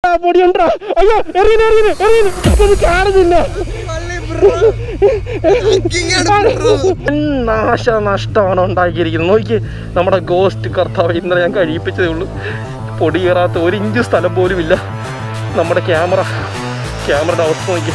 ആ പൊടിയുണ്ടാ അയ്യോ എറിയുന്നു എറിയുന്നു എറിയുന്നു അത് കാണുന്നില്ല നാശനഷ്ടമാണ് ഉണ്ടാക്കിയിരിക്കുന്നത് നോക്കി നമ്മുടെ ഗോസ്റ്റ് കർത്താവ് ഇന്നലെ ഞാൻ കഴിയിപ്പിച്ചതേ ഉള്ളൂ പൊടി കയറാത്ത ഒരു ഇഞ്ച് സ്ഥലം പോലും ഇല്ല നമ്മുടെ ക്യാമറ ക്യാമറയുടെ അവസ്ഥ നോക്കി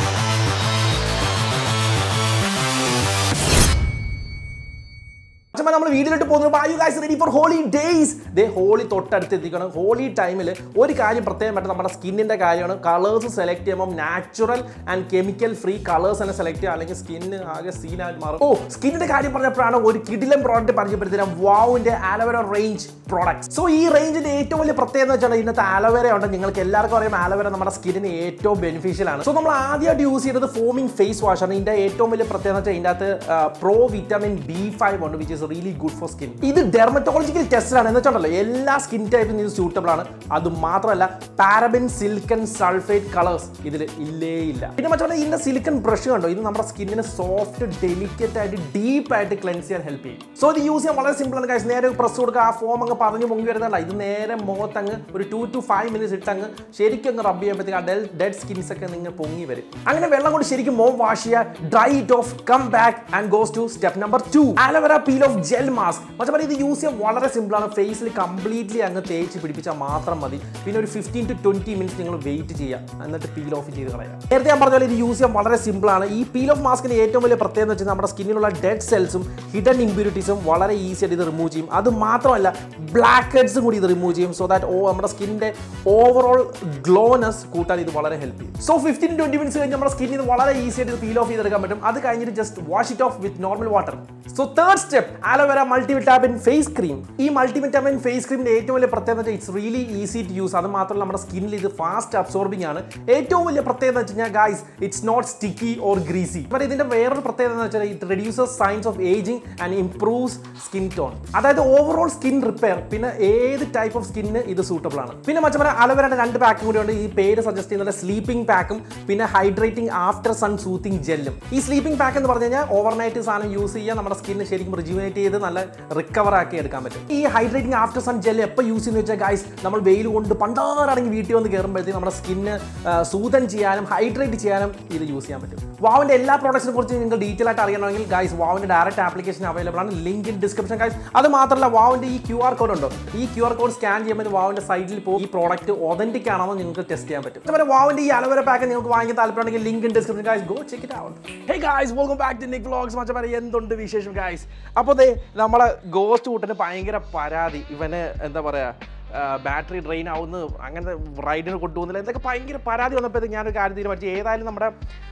അച്ഛമ്മ നമ്മൾ വീട്ടിലോട്ട് പോകുന്നത് you guys ready for holidays ദേ ഹോളി തൊട്ടടുത്ത് എത്തിക്കണം ഹോളി ടൈമിൽ ഒരു കാര്യം പ്രത്യേകമായിട്ട് നമ്മുടെ സ്കിന്നിന്റെ കാര്യമാണ് കളേഴ്സ് സെലക്ട് ചെയ്യുമ്പോൾ natural and chemical free colours തന്നെ സെലക്ട് ചെയ്യുക അല്ലെങ്കിൽ സ്കിന്ന് ആകെ സീനായി മാറും ഓ സ്കിന്നിന്റെ കാര്യം പറഞ്ഞപ്പോഴാണ് ഒരു കിടിലൻ പ്രോഡക്റ്റ് പരിചയപ്പെടുത്തിയ വാവിന്റെ ആലോവേര റേഞ്ച് പ്രോഡക്ട്സ് സോ ഈ റേഞ്ചിന്റെ ഏറ്റവും വലിയ പ്രത്യേകത എന്ന് വെച്ചാൽ ഇന്നത്തെ ആലോവേര ഉണ്ട് നിങ്ങൾക്ക് എല്ലാവർക്കും അറിയാം ആലോവേര നമ്മുടെ സ്കിന്നിന് ഏറ്റവും ബെനിഫിഷ്യൽ ആണ് സോ നമ്മൾ ആദ്യമായിട്ട് യൂസ് ചെയ്തത് ഫോമിംഗ് ഫേസ് വാഷ് ആണ് ഇതിന്റെ ഏറ്റവും വലിയ പ്രത്യേകത വെച്ചാൽ ഇതിന്റെ അകത്ത് പ്രോ വിറ്റാമിൻ ബി ഫൈവ് ഉണ്ട് which is really good for skin ഇത് ഡെർമറ്റോളജിക്കൽ ടെസ്റ്റ് ആണ് എന്ന് വെച്ചിട്ടുണ്ടല്ലോ എല്ലാ സ്കിൻ ടൈപ്പിനും ഇത് സൂട്ടബിൾ ആണ് അത് മാത്രമല്ല പാരബിൻ സിലിക്കൺ സൾഫേറ്റ് കളേഴ്സ് ഇതിൽ ഇല്ലേ ഇല്ല പിന്നെ മറ്റേ ഇതിന്റെ സിലിക്കൺ ബ്രഷ് കണ്ടോ ഇത് നമ്മുടെ സ്കിന്നിന് സോഫ്റ്റ് ഡെലിക്കറ്റ് ആയിട്ട് ഡീപ്പ് ആയിട്ട് ക്ലെൻസ് ചെയ്യാൻ ഹെൽപ്പ് ചെയ്യും സോ ഇത് യൂസ് ചെയ്യാൻ വളരെ സിമ്പിൾ ആണ് കാര്യം നേരെ പ്രസ് കൊടുക്കുക ആ ഫോം അങ്ങ് പറഞ്ഞു പൊങ്ങി വരുന്നതല്ല ഇത് നേരെ മുഖത്തങ്ങ് ഒരു ടു ടു ഫൈവ് മിനിറ്റ്സ് ഇട്ടങ്ങ് ശരിക്കും അങ്ങ് റബ്ബ് ചെയ്യുമ്പോഴത്തേക്ക് ആ ഡെൽ ഡെഡ് സ്കിൻസ് ഒക്കെ നിങ്ങൾ പൊങ്ങി വരും അങ്ങനെ വെള്ളം കൊണ്ട് ശരിക്കും മോം വാഷ് ചെയ്യുക dry it off come back and goes to step number two aloe vera peel off gel mask മറ്റേ ഇത് യൂസ് ചെയ്യാൻ വളരെ സിമ്പിൾ ആണ് ഫേസിൽ കംപ്ലീറ്റ്ലി അങ്ങ് തേച്ച് പിടിപ്പിച്ചാൽ മാത്രം മതി പിന്നെ ഒരു ഫിഫ്റ്റീൻ ടു ട്വന്റി മിനിറ്റ്സ് നിങ്ങൾ വെയിറ്റ് ചെയ്യുക എന്നിട്ട് പീൽ ഓഫ് ചെയ്ത് കളയാം നേരത്തെ ഞാൻ പറഞ്ഞ പോലെ ഇത് യൂസ് ചെയ്യാൻ വളരെ സിമ്പിൾ ആണ് ഈ പീൽ ഓഫ് മാസ്കിന്റെ ഏറ്റവും വലിയ പ്രത്യേകത എന്ന് വെച്ചാൽ നമ്മുടെ സ്കിന്നിലുള്ള ഡെഡ് സെൽസും ഹിഡൻ ഇമ്പ്യൂരിറ്റീസും വളരെ ഈസി ആയിട്ട് ഇത് റിമൂവ് ചെയ്യും അത് മാത്രമല്ല ബ്ലാക്ക് ഹെഡ്സും കൂടി ഇത് റിമൂവ് ചെയ്യും സോ ദാറ്റ് ഓ നമ്മുടെ സ്കിന്നിന്റെ ഓവറോൾ ഗ്ലോനെസ് കൂട്ടാൻ ഇത് വളരെ ഹെൽപ്പ് ചെയ്യും സോ ഫിഫ്റ്റീൻ ട്വന്റി മിനിറ്റ്സ് കഴിഞ്ഞ് നമ്മുടെ സ്കിന്നിൽ നിന്ന് വളരെ ഈസി ആയിട്ട് പീൽ ഓഫ് ചെയ്തെടുക്കാൻ പറ്റും അത് കഴിഞ്ഞിട്ട് just wash it off with normal water so third step aloe vera multivitamin face cream ഈ മൾട്ടിവിറ്റാമിൻ ഫേസ് ക്രീമിന്റെ ഏറ്റവും വലിയ പ്രത്യേകത it's really easy to use അത് മാത്രമല്ല നമ്മുടെ സ്കിന്നിൽ ഇത് ഫാസ്റ്റ് അബ്സോർബിംഗ് ആണ് ഏറ്റവും വലിയ പ്രത്യേകത എന്ന് വെച്ച് കഴിഞ്ഞാൽ guys it's not sticky or greasy അപ്പോൾ ഇതിന്റെ വേറൊരു പ്രത്യേകത എന്ന് വെച്ചാൽ it reduces signs of aging and improves skin tone അതായത് ഓവറോൾ സ്കിൻ റിപ്പയർ പിന്നെ ഏത് ടൈപ്പ് ഓഫ് സ്കിന്നിന് ഇത് സൂട്ടബിൾ ആണ് പിന്നെ മറ്റേ അലവരയുടെ രണ്ട് പാക്കും കൂടി ഉണ്ട് ഈ പേര് സജസ്റ്റ് ചെയ്യുന്നത് സ്ലീപ്പിംഗ് പാക്കും പിന്നെ ഹൈഡ്രേറ്റിംഗ് ആഫ്റ്റർ സൺ സൂത്തിങ് ജെല്ലും ഈ സ്ലീപ്പിംഗ് പാക്ക് എന്ന് പറഞ്ഞു കഴിഞ്ഞാൽ ഓവർനൈറ്റ് സാധനം യൂസ് ചെയ്യാൻ നമ്മുടെ സ്കിന്ന് ശരിക്കും റിജുവിനേറ്റ് ചെയ്ത് നല്ല റിക്കവർ ആക്കി എടുക്കാൻ പറ്റും ഈ ഹൈഡ്രേറ്റിംഗ് ആഫ്റ്റർ സൺ ജെൽ എപ്പോൾ യൂസ് ചെയ്യുന്ന വെച്ചാൽ ഗൈസ് നമ്മൾ വെയിൽ കൊണ്ട് പണ്ടാറടങ്ങി വീട്ടിൽ വന്ന് കയറുമ്പോഴത്തേക്ക് നമ്മുടെ സ്കിന്ന് സൂതൻ ചെയ്യാനും ഹൈഡ്രേറ്റ് ചെയ്യാനും ഇത് യൂസ് ചെയ്യാൻ പറ്റും വാവിന്റെ എല്ലാ പ്രോഡക്ട്സിനെ കുറിച്ച് നിങ്ങൾ ഡീറ്റെയിൽ ആയിട്ട് അറിയണമെങ്കിൽ ഗൈസ് വാവിന്റെ ഡയറക്റ്റ് ആപ്ലിക്കേഷൻ അവൈലബിൾ ആണ് ലിങ്ക് ഇൻ ഡിസ്ക്രിപ്ഷൻ ഗൈസ് അത് മാത്രമല്ല വാവിന്റെ ഈ ക്യു ആർ കോഡ് ഉണ്ടോ ഈ ക്യു ആർ കോഡ് സ്കാൻ ചെയ്യുമ്പോൾ വാവിന്റെ സൈറ്റിൽ പോകും ഈ പ്രോഡക്റ്റ് ഒതന്റിക് ആണോ എന്ന് നിങ്ങൾക്ക് ടെസ്റ്റ് ചെയ്യാൻ പറ്റും അതുപോലെ വാവിന്റെ ഈ അലവര പാക്ക് നിങ്ങൾക്ക് വാങ്ങിക്കാൻ താല്പര്യമുണ്ടെങ്കിൽ link in description guys go check it out hey guys welcome back to Nick vlogs മച്ചമാരെ എന്തുണ്ട് വിശേഷം ഗൈസ് അപ്പോൾ ദേ നമ്മളെ ഗോസ്റ്റ് കൂട്ടിന് ഭയങ്കര പരാതി ഇവന് എന്താ പറയാ ബാറ്ററി ഡ്രെയിൻ ആവുന്നു അങ്ങനത്തെ റൈഡിന് കൊണ്ടുപോകുന്നില്ല എന്തൊക്കെ ഭയങ്കര പരാതി വന്നപ്പോഴത്തേക്ക് ഞാനൊരു കാര്യം തീരുമാനിച്ചു ഏതായാലും നമ്മുടെ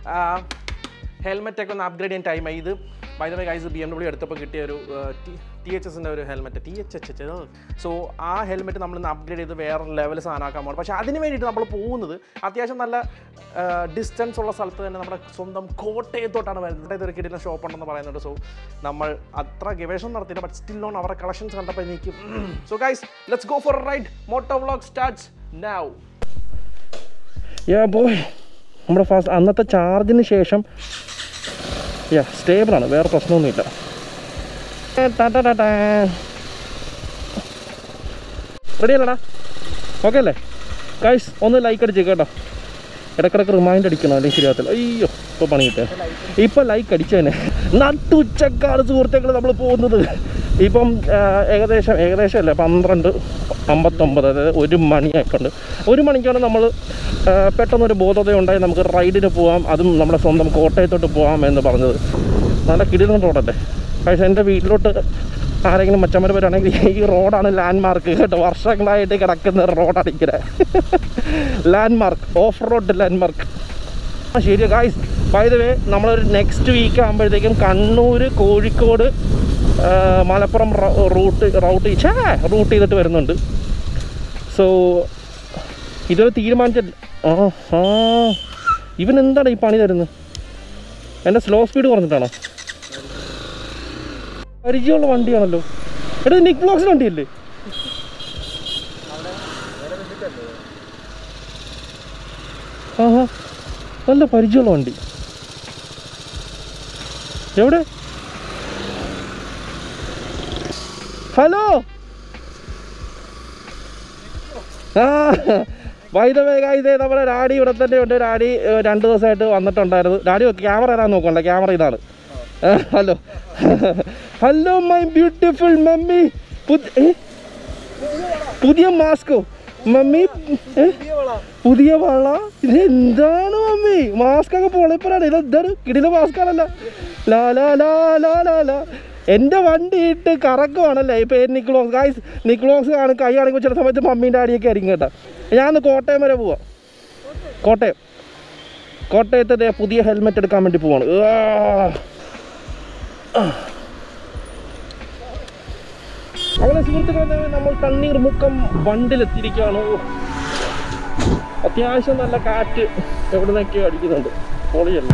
ഹെൽമെറ്റ് ഒക്കെ ഒന്ന് അപ്ഗ്രേഡ് ചെയ്യാൻ ടൈമായി ഇത് by the way guys B M W എടുത്തപ്പോൾ കിട്ടിയ ഒരു ടി എച്ച് എസിൻ്റെ ഒരു helmet T H H H so ആ ഹെൽമെറ്റ് നമ്മളിന്ന് അപ്ഗ്രേഡ് ചെയ്ത് വേറെ ലെവൽ സാധനമാക്കാൻ പോകണം പക്ഷേ അതിന് വേണ്ടിയിട്ട് നമ്മൾ പോകുന്നത് അത്യാവശ്യം നല്ല ഡിസ്റ്റൻസ് ഉള്ള സ്ഥലത്ത് തന്നെ നമ്മുടെ സ്വന്തം കോട്ടയത്തോട്ടാണ് വരുന്നത് ഇതൊരു കിടിലൻ ഷോപ്പ് ഉണ്ടെന്ന് പറയുന്നുണ്ട് സോ നമ്മൾ അത്ര ഗവേഷണം നടത്തിയില്ല ബട്ട് സ്റ്റിൽ ഓൺ അവരുടെ കളക്ഷൻസ് കണ്ടപ്പോൾ എനിക്ക് so guys let's go for ride moto vlog starts now ya boy നമ്മുടെ ഫസ്റ്റ് അന്നത്തെ ചാർജിന് ശേഷം യാ സ്റ്റേബിളാണ് വേറെ പ്രശ്നമൊന്നുമില്ല റെഡി അല്ലടാ ഓക്കെ അല്ലേ ഗൈസ് ഒന്ന് ലൈക്ക് അടിച്ചേക്ക് കേട്ടോ ഇടക്കിടക്ക് റിമൈൻഡ് അടിക്കണം അല്ലെങ്കിൽ ശരിയാകത്തില്ല അയ്യോ ഇപ്പോൾ പണി കിട്ടുക ഇപ്പം ലൈക്ക് അടിച്ചതന്നെ നട്ടുച്ചക്കാണ് സുഹൃത്തുക്കൾ നമ്മൾ പോകുന്നത് ഇപ്പം ആ, ഏകദേശം ഏകദേശം അല്ലേ പന്ത്രണ്ട് അമ്പത്തൊമ്പത് അതായത് ഒരു മണിയായിട്ടുണ്ട് ഒരു മണിക്കാണ് നമ്മൾ ആ, പെട്ടെന്നൊരു ബോധത ഉണ്ടായി നമുക്ക് റൈഡിന് പോകാം അതും നമ്മുടെ സ്വന്തം കോട്ടയത്തോട്ട് പോകാം എന്ന് പറഞ്ഞത് നല്ല കിടിലൻ റോഡല്ലേ പക്ഷേ എൻ്റെ വീട്ടിലോട്ട് ആരെങ്കിലും മച്ചന്മാർ വരികയാണെങ്കിൽ ഈ റോഡാണ് ലാൻഡ് മാർക്ക് കേട്ടോ വർഷങ്ങളായിട്ട് കിടക്കുന്ന റോഡാണ് ഇങ്ങനെ landmark of road landmark ആ ശരി ഗായ്സ് ബൈ ദ വേ നമ്മളൊരു നെക്സ്റ്റ് വീക്ക് ആകുമ്പോഴത്തേക്കും കണ്ണൂർ കോഴിക്കോട് ആ, മലപ്പുറം റ- റൂട്ട് റൗട്ട് ഛേ റൂട്ട് ചെയ്തിട്ട് വരുന്നുണ്ട് സോ ഇതുവരെ തീരുമാനിച്ചിട്ടില്ല ആ ആ ഇവൻ എന്താണ് ഈ പണി തരുന്നത് എൻ്റെ സ്ലോ സ്പീഡ് കുറഞ്ഞിട്ടാണോ പരിചയമുള്ള വണ്ടിയാണല്ലോ എടാ നിക് ബ്ലോക്സിന് വണ്ടിയല്ലേ ആഹാ നല്ല പരിചയമുള്ള വണ്ടി എവിടെ ഹലോ ആ വൈദവേ ഇതേ നമ്മുടെ ഡാഡി ഇവിടെ തന്നെ ഉണ്ട് ഡാഡി ഏഹ്, രണ്ട് ദിവസമായിട്ട് വന്നിട്ടുണ്ടായിരുന്നു ഡാഡി ക്യാമറ തരാൻ നോക്കണ്ട ക്യാമറ ഇതാണ് hello hello my beautiful mummy പുതിയ മാസ്കോ മമ്മി ഏ? പുതിയ വള ഇത് എന്താണ് മമ്മി മാസ്ക് ഒക്കെ പൊളിപ്പറാണ് ഇത് എന്താണ് കിടില മാസ്ക് ആണല്ലോ ലാ ലാ ലാ ലാ ലാ ലാ എൻ്റെ വണ്ടി ഇട്ട് കറക്കുവാണല്ലേ ഇപ്പൊ നിക്ലോക്സ് ഗായ്സ് നിക്ലോക്സ് കാണും കൈ കാണിക്കുമ്പോൾ ചില സമയത്ത് മമ്മീൻ്റെ അടിയൊക്കെ ആയിരിക്കും കേട്ടോ ഞാൻ കോട്ടയം വരെ പോവാം കോട്ടയം കോട്ടയത്തെ ദേ പുതിയ ഹെൽമെറ്റ് എടുക്കാൻ വേണ്ടി പോവാണ് ആ. അങ്ങനെ സുഹൃത്തുക്കളെ നമ്മൾ തണ്ണീർ മുക്കം വണ്ടിലെത്തിയിരിക്കുകയാണ് ഓ. അത്യാവശ്യം നല്ല കാറ്റ് എവിടെ നിന്നൊക്കെയോ അടിക്കുന്നുണ്ട് പൊളിയല്ല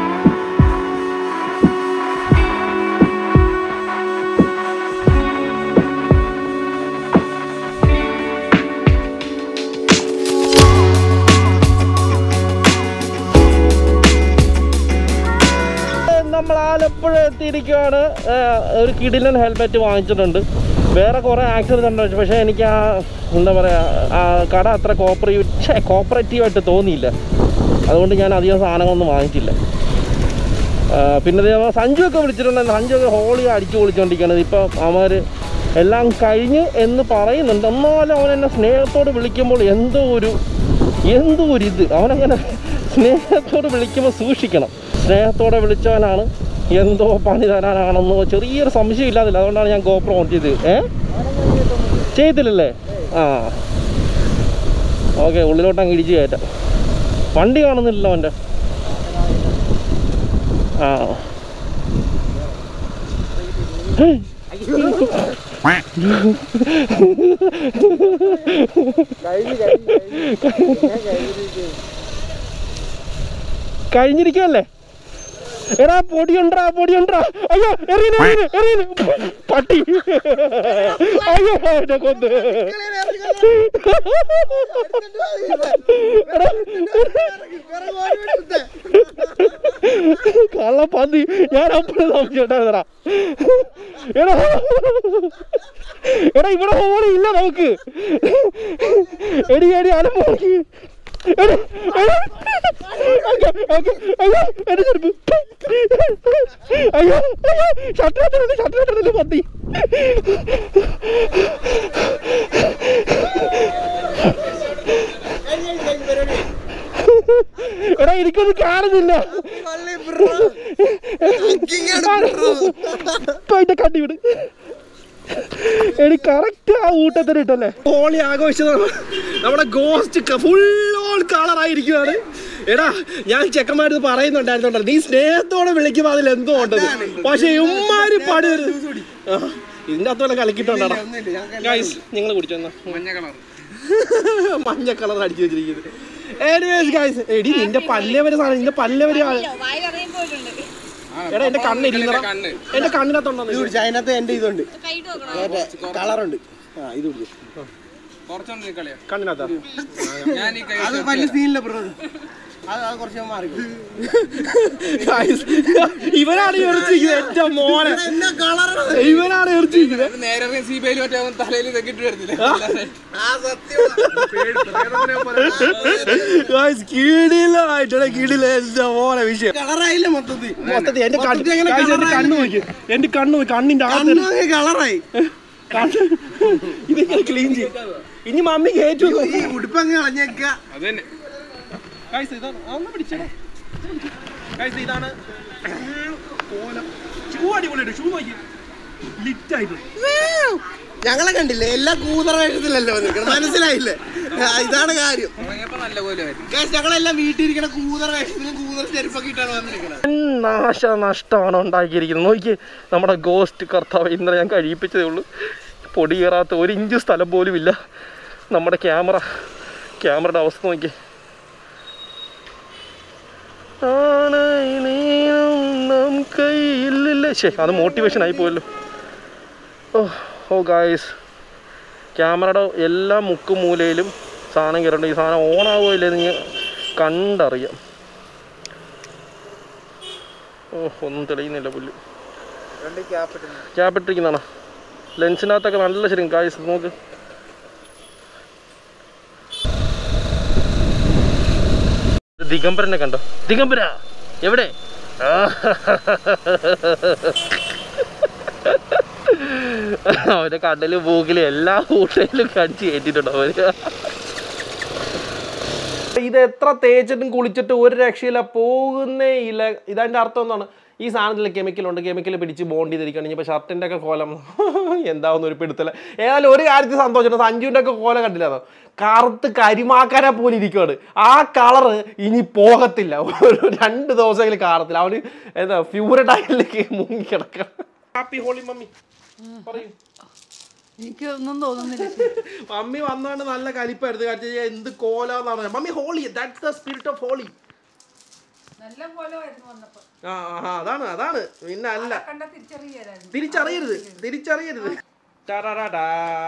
നമ്മൾ ആലപ്പുഴ എത്തിയിരിക്കുകയാണ് ആ, ഒരു കിടിലൻ ഹെൽമെറ്റ് വാങ്ങിച്ചിട്ടുണ്ട് വേറെ കുറേ ആക്സിഡൻറ്റ് ഉണ്ട് പക്ഷേ എനിക്ക് ആ എന്താ പറയുക ആ കട അത്ര കോപ്പറേറ്റീവ് കോപ്പറേറ്റീവായിട്ട് തോന്നിയില്ല അതുകൊണ്ട് ഞാൻ അധികം സാധനങ്ങളൊന്നും വാങ്ങിച്ചില്ല ആ, പിന്നെ ദേ അവൻ സഞ്ജു ഒക്കെ വിളിച്ചിട്ടുണ്ടായിരുന്നു സഞ്ജു ഒക്കെ ഹോളി അടിച്ചു പൊളിച്ചുകൊണ്ടിരിക്കുകയാണ് ഇപ്പം അവന്മാർ എല്ലാം കഴിഞ്ഞ് എന്ന് പറയുന്നുണ്ട് എന്നാലും അവൻ എന്നെ സ്നേഹത്തോട് വിളിക്കുമ്പോൾ എന്തോ ഒരു എന്തോ ഒരു ഇത് അവനങ്ങനെ സ്നേഹത്തോട് വിളിക്കുമ്പോൾ സൂക്ഷിക്കണം സ്നേഹത്തോടെ വിളിച്ചവനാണ് എന്തോ പണി തരാനാണെന്നോ ചെറിയൊരു സംശയം ഇല്ലാതില്ല അതുകൊണ്ടാണ് ഞാൻ ഗോപ്രോ ഓൺ ചെയ്തത് ഏ ചെയ്തില്ലല്ലേ ആ ഓക്കെ ഉള്ളിലോട്ട് അങ്ങ് ഇടിച്ച് കയറ്റാം വണ്ടി കാണുന്നില്ലല്ലോ അവൻ്റെ ആ കഴിഞ്ഞിരിക്കുമല്ലേ എടാ പൊടിയുണ്ടാ പൊടിയുണ്ടാ അയ്യോ എറിയുന്നു എറിയുന്നു എറിയുന്നു പട്ടി അയ്യോ എന്നെ കൊന്ന് എടാ, കള്ള പന്നി ഞാൻ അപ്പോഴും സംശയമുണ്ടായിരുന്നടാ എടാ എടാ ഇവിടെ ഹോളി ഇല്ല നമുക്ക് എടി എടി അലമ്പോക്കി എടി, എടി. Okay, okay. അയ്യോ, എന്റെ ചെരുപ്പ്. അയ്യോ അയ്യോ ഷട്ടറിട്ടുണ്ട് ഷട്ടറിട്ടുണ്ട് പന്നി എടാ എനിക്കൊന്നും കാണുന്നില്ല ഇപ്പൊ അതിന്റെ കണ്ണി വിട് എടി കറക്റ്റ് ആ ഊട്ടത്തിന് ഇട്ടല്ലേ ഹോളി ആഘോഷിച്ചത് നമ്മുടെ ഗോസ്റ്റ് ഫുൾ ഓൾ കളറായിരിക്കുവാണ് എടാ ഞാൻ ചെക്കന്മാരത് പറയുന്നുണ്ടായിരുന്നുണ്ടല്ലോ നീ സ്നേഹത്തോടെ വിളിക്കുമ്പോൾ അതിൽ എന്തോ ഉണ്ടത് പക്ഷെ ഉമ്മാര് പടി ആ, ഇതിന്റെ അകത്തോടെ കലക്കിട്ടുണ്ടാ ഗൈസ് നിങ്ങൾ കുടിച്ചെന്നാ മഞ്ഞ കളർ മഞ്ഞ കളർ അടിച്ചു വെച്ചിരിക്കുന്നത് എനിവേസ് ഗൈസ് എടി നിന്റെ പല്ലവര് സാധനം നിന്റെ പല്ലവര് ആ- വായിലറിയാൻ പോയിട്ടുണ്ട് എടാ എന്റെ കണ്ണ് ഇരിക്കുന്നടാ കണ്ണ് എന്റെ കണ്ണിനകത്തുണ്ടോ അതിനകത്ത് എന്റെ ഇതുണ്ട് കൈയിട്ട് നോക്കണം കളറുണ്ട് ആ ഇത് പിടിച്ചു കുറച്ചുകൊണ്ട് നിക്കളിയാ കണ്ണിനകത്താ ഞാൻ ഈ കൈ അത് വലിയ സീനില്ല ബ്രോ അത് അത് കുറച്ച് മാറി Guys, ഇവനാണ് എറിച്ചിരിക്കുന്നത് എന്റെ മോനെ എന്നാ കളറാണ് ഇവനാണ് എറിച്ചിരിക്കുന്നത് നേരെ സി ബി ഐയിൽ മറ്റേ അവൻ തലയിൽ തെക്കിട്ട് വരുന്നില്ല ആ സത്യം Guys, കിടിലമായിട്ടാണ് കിടില എന്റെ മോനെ വിഷയം കളറായില്ല മൊത്തത്തിൽ മൊത്തത്തിൽ എന്റെ കണ്ണ് മൊത്തത്തിൽ എങ്ങനെ guys, എന്റെ കണ്ണ് നോക്കി എന്റെ കണ്ണ് നോക്കി കണ്ണിന്റെ അകത്ത് കണ്ണാകെ കളറായി കണ്ണ് ഇതിങ്ങനെ ക്ലീൻ ചെയ്യും ഇനി മമ്മി കയറ്റു ഈ ഉടുപ്പങ്ങ് കളഞ്ഞേക്ക അത് തന്നെ Guys, ഇതാണ് ആ, ഒന്ന് പിടിച്ചേ Guys, ഇതാണ് കോലം ഷൂ അടിപൊളിയുണ്ട് ഷൂ നോക്കി ലിറ്റ് ആയിട്ട് ഞങ്ങളെ കണ്ടില്ലേ എല്ലാ കൂതറ വേഷത്തിലല്ലേ വന്നിരിക്കണം മനസ്സിലായില്ലേ ആ, ഇതാണ് കാര്യം തുടങ്ങിയപ്പോ നല്ല പോലെയായിരുന്നു Guys, ഞങ്ങളെല്ലാം വീട്ടിൽ ഇരിക്കണ കൂതറ വേഷത്തിലും കൂതറ ചെരുപ്പൊക്കെ ഇട്ടാണ് വന്നിരിക്കണത് നാശ നഷ്ടമാണ് ഉണ്ടാക്കിയിരിക്കുന്നത് നോക്കി നമ്മുടെ ഗോസ്റ്റ് കർത്താവ് ഇന്നലെ ഞാൻ കഴിയിപ്പിച്ചതേ ഉള്ളൂ പൊടി കയറാത്ത ഒരു ഇഞ്ച് സ്ഥലം പോലും ഇല്ല നമ്മുടെ ക്യാമറ ക്യാമറയുടെ അവസ്ഥ നോക്കി കയ്യിലില്ല ശേ അത് മോട്ടിവേഷൻ ആയി പോയല്ലോ ഓ ഓ ഗായ്സ് ക്യാമറയുടെ എല്ലാ മുക്കും മൂലയിലും സാധനം കയറണ്ട ഈ സാധനം ഓണാവുമോ ഇല്ലെന്ന് ഞാൻ കണ്ടറിയാം ഓ ഒന്നും തെളിയുന്നില്ല പുല്ല് ക്യാപ്പ് ഇട്ടിരിക്കുന്നതാണ് ലെൻസിനകത്തൊക്കെ നല്ല ശരി കായ്സ് നോക്ക് ദിഗംബരനെ കണ്ടോ ദിഗംബര എവിടെ ആ. അവന്റെ കടലും പൂക്കിലും എല്ലാ ഊട്ടയിലും കടിച്ച് കയറ്റിട്ടുണ്ടോ അവര് ഇത് എത്ര തേച്ചിട്ടും കുളിച്ചിട്ടും ഒരു രക്ഷയില്ല പോകുന്നേ ഇല്ല ഇതതിൻ്റെ അർത്ഥം എന്താണ് ഈ സാധനത്തിൽ കെമിക്കൽ ഉണ്ട് കെമിക്കൽ പിടിച്ച് ബോണ്ട് ചെയ്തിരിക്കണം ഇനിയിപ്പോൾ ഷർട്ടിൻ്റെ ഒക്കെ കോലം എന്താവുന്ന ഒരു പിടുത്തല ഏതായാലും ഒരു കാര്യത്തിൽ സന്തോഷം സഞ്ജുവിൻ്റെ ഒക്കെ കോലം കണ്ടില്ലാന്നോ കറുത്ത് കരിമാക്കാനെ പോലെ ഇരിക്കുകയാണ് ആ കളറ് ഇനി പോകത്തില്ല ഒരു രണ്ട് ദിവസമെങ്കിലും കാണത്തില്ല അവന് എന്താ ഫ്യൂരഡായിലേക്ക് മുങ്ങി കിടക്കണം ഹാപ്പി ഹോളി മമ്മി പറയൂ എനിക്ക് ഒന്നും തോന്നുന്നില്ല മമ്മി വന്നുകൊണ്ട് നല്ല കലിപ്പായിരുന്നു കാര്യം എന്ത് കോലാന്നാണ് mummy Holi that's the spirit of Holi നല്ല പോലെ വരുന്നു വന്നപ്പോ ആ ആ, അതാണ് അതാണ് പിന്നെ അല്ല കണ്ട തിരിച്ചറിയായിരുന്നു തിരിച്ചറിയരുത് തിരിച്ചറിയരുത് ടാടാടാടാ.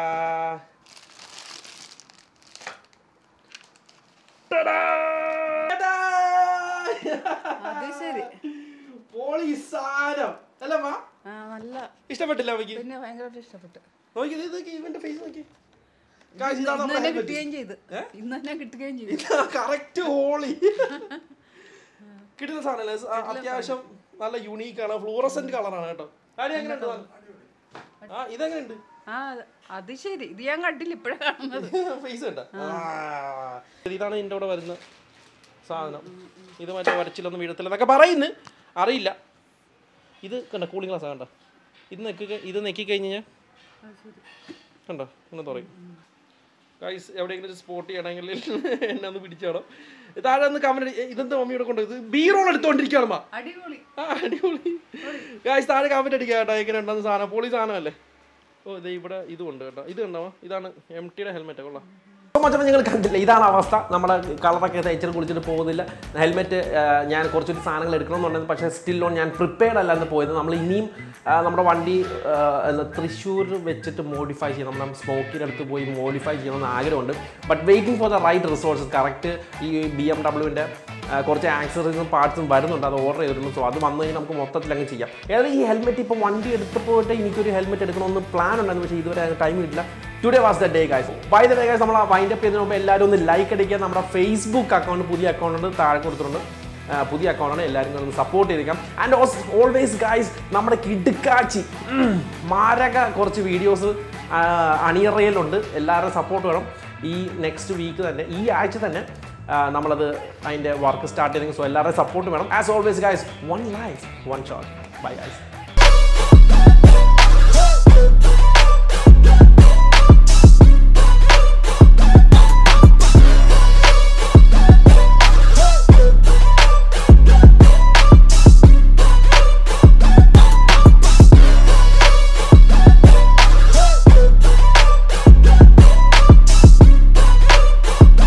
ടാടാ. ടാടാ. അത് ശരി പോളി സാരം അല്ല മാ ആ നല്ല ഇഷ്ടപ്പെട്ടില്ല അമ്മയ്ക്ക് പിന്നെ ഭയങ്കരമായിട്ട് ഇഷ്ടപ്പെട്ടു നോക്കി ഇത് നോക്കി ഇവന്റെ ഫേസ് നോക്കി Guys, ഇതാണ് ഇന്ന് നമ്മുടെ തന്നെ helmet. കിട്ടുകയും ചെയ്തു ഇന്ന് തന്നെ കിട്ടുകയും ചെയ്തു കറക്റ്റ് ഹോളി കിട്ടുന്ന സാധനല്ലേ സ- അത്യാവശ്യം നല്ല യുണീക്ക് ആണ് ഫ്ലൂറസെന്റ് കളറാണ് കേട്ടോ ആടി എങ്ങനെയുണ്ട് ആ ഇതെങ്ങനെയുണ്ട് ആ അത് ശരി ഇത് ഞാൻ കണ്ടില്ല ഇപ്പഴാണ് കാണുന്നത് ഫേസ് കണ്ട ഇതാണ് ഇതിന്റെ കൂടെ വരുന്ന സാധനം ഇത് മറ്റേ വരച്ചിലൊന്നും വീഴത്തില്ല എന്നൊക്കെ പറയുന്നു അറിയില്ല ഇത് കണ്ട കൂളിംഗ് ഗ്ലാസ് കണ്ട ഇത് നെക്കി ഇത് നെക്കി കഴിഞ്ഞ് കഴിഞ്ഞാൽ കണ്ടോ ഇങ്ങനെ പറയും ഗൈസ് എവിടെയെങ്കിലും സ്പോട്ട് ചെയ്യണമെങ്കിൽ എന്നെ ഒന്ന് പിടിച്ചാടോ താഴെ ഒന്ന് കമന്റ് ഇതെന്താ മമ്മിയോടെ കൊണ്ട് ഇത് ബീറോൾ എടുത്തോണ്ടിരിക്കുകയാണ് മാ അടിപൊളി ആ അടിപൊളി ഗായ്സ് താഴെ കമന്റ് അടിക്കുക കേട്ടോ എങ്ങനെ ഉണ്ടെന്ന് സാധനം പൊളി സാധനമല്ലേ ഓ ഇത് ഇവിടെ ഇതും ഉണ്ട് കേട്ടോ ഇത് ഉണ്ടോ ഇതാണ് എം ടിയുടെ ഹെൽമെറ്റ് കൊള്ളാം മറ്റൊന്നും നിങ്ങൾ കണ്ടില്ല ഇതാണ് അവസ്ഥ നമ്മുടെ കളറൊക്കെ തേച്ചിട്ട് കുളിച്ചിട്ട് പോകുന്നില്ല ഹെൽമെറ്റ് ഞാൻ കുറച്ചൊരു സാധനങ്ങൾ എടുക്കണമെന്നുണ്ടെങ്കിൽ പക്ഷേ സ്റ്റിൽ ഓൺ ഞാൻ പ്രിപ്പയർഡ് അല്ലാന്ന് പോയത് നമ്മൾ ഇനിയും ആ, നമ്മുടെ വണ്ടി ആ, എന്താ, തൃശ്ശൂർ വെച്ചിട്ട് മോഡിഫൈ ചെയ്യണം നമ്മൾ സ്മോക്കിൻ്റെ അടുത്ത് പോയി മോഡിഫൈ ചെയ്യണമെന്ന് ആഗ്രഹമുണ്ട് but waiting for the right resources correct ഈ ബി എം ഡബ്ല്യുവിൻ്റെ കുറച്ച് ആക്സറീസും പാർട്സും വരുന്നുണ്ട് അത് ഓർഡർ ചെയ്തിട്ടുണ്ട് സോ അത് വന്നു കഴിഞ്ഞാൽ നമുക്ക് മൊത്തത്തിൽ അങ്ങ് ചെയ്യാം ഏതായാലും ഈ ഹെൽമെറ്റ് ഇപ്പോൾ വണ്ടി എടുത്തപ്പോയിട്ട് എനിക്കൊരു ഹെൽമെറ്റ് എടുക്കണമെന്ന് പ്ലാൻ ഉണ്ടായിരുന്നു പക്ഷേ ഇതുവരെ ടൈം കിട്ടില്ല today was the day guys by the day guys നമ്മൾ വൈൻഡ് അപ്പ് ചെയ്യുന്നതിന് മുമ്പ് എല്ലാവരും ഒന്ന് ലൈക്ക് അടിക്കുക നമ്മുടെ ഫേസ്ബുക്ക് അക്കൗണ്ട് പുതിയ അക്കൗണ്ട് ഉണ്ട് താഴെ കൊടുത്തിട്ടുണ്ട് ആ, പുതിയ അക്കൗണ്ടാണ് എല്ലാവരും ഒന്ന് സപ്പോർട്ട് ചെയ്തിരിക്കാം ആൻഡ് ഓൾവേസ് ഗൈസ് നമ്മുടെ കിടുക്കാച്ചി ഉം, മാരക കുറച്ച് വീഡിയോസ് അണിയറയിലുണ്ട് എല്ലാവരുടെയും സപ്പോർട്ട് വേണം ഈ നെക്സ്റ്റ് വീക്ക് തന്നെ ഈ ആഴ്ച തന്നെ ആ, നമ്മളത് അതിൻ്റെ വർക്ക് സ്റ്റാർട്ട് ചെയ്തെങ്കിൽ സോ എല്ലാവരുടെയും സപ്പോർട്ട് വേണം as always guys one life one shot bye guys